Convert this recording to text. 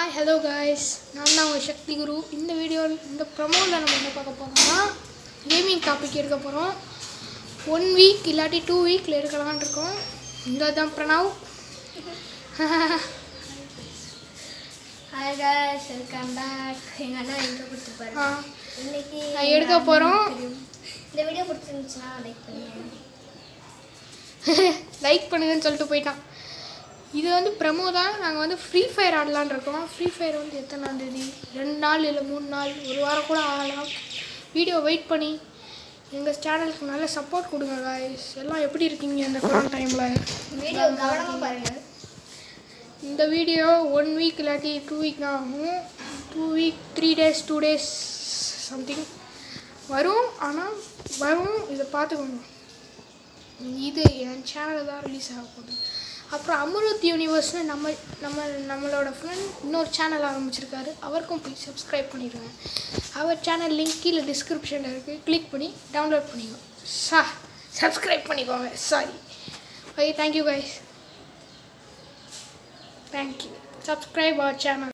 hi hello guys நான் தான் உங்கள் சக்தி குரு இந்த வீடியோ இந்த ப்ரமோவில் நம்ம என்ன பார்க்க போகிறோம்னா கேமிங் டாபிக் எடுக்க போகிறோம் ஒன் வீக் இல்லாட்டி டூ வீக்கில் எடுக்கலாம்னு இருக்கோம் இந்த தான் Pranav hi guys welcome back எங்கள் அண்ணா எங்கே கொடுத்துருப்பாரு ஆ, இன்னைக்கு நான் எடுக்க போகிறோம் இந்த வீடியோ பிடிச்சிருந்துச்சுன்னா லைக் பண்ணுங்க லைக் பண்ணுங்கன்னு சொல்லிட்டு போயிட்டான் இது வந்து ப்ரமோ தான் நாங்கள் வந்து ஃப்ரீ ஃபயர் ஆடலான்னு இருக்கோம் ஃப்ரீ ஃபயர் வந்து எத்தனாம் தேதி ரெண்டு நாள் இல்லை மூணு நாள் ஒரு வாரம் கூட ஆகலாம் வீடியோ வெயிட் பண்ணி எங்கள் சேனலுக்கு நல்ல சப்போர்ட் கொடுங்க guys எல்லாம் எப்படி இருக்கீங்க இந்த கொரோனா டைமில் வீடியோ கவனமாக பாருங்கள் இந்த வீடியோ ஒன் வீக் இல்லாட்டி டூ வீக் தான் ஆகும் two week three days two days something வரும் ஆனால் வரும் இதை பார்த்துக்கோங்க இது என் சேனலில் தான் ரிலீஸ் ஆக போகுது அப்புறம் அமருத் யூனிவர்ஸ்னு நம்ம நம்ம நம்மளோட ஃப்ரெண்ட் இன்னொரு சேனல் ஆரம்பிச்சிருக்காரு அவருக்கும் போய் சப்ஸ்கிரைப் பண்ணிடுங்க அவர் சேனல் லிங்க் கீழே டிஸ்கிரிப்ஷனில் இருக்குது கிளிக் பண்ணி டவுன்லோட் பண்ணிக்கோ சா சப்ஸ்கிரைப் பண்ணிக்கோங்க sorry okay thank you guys thank you subscribe our channel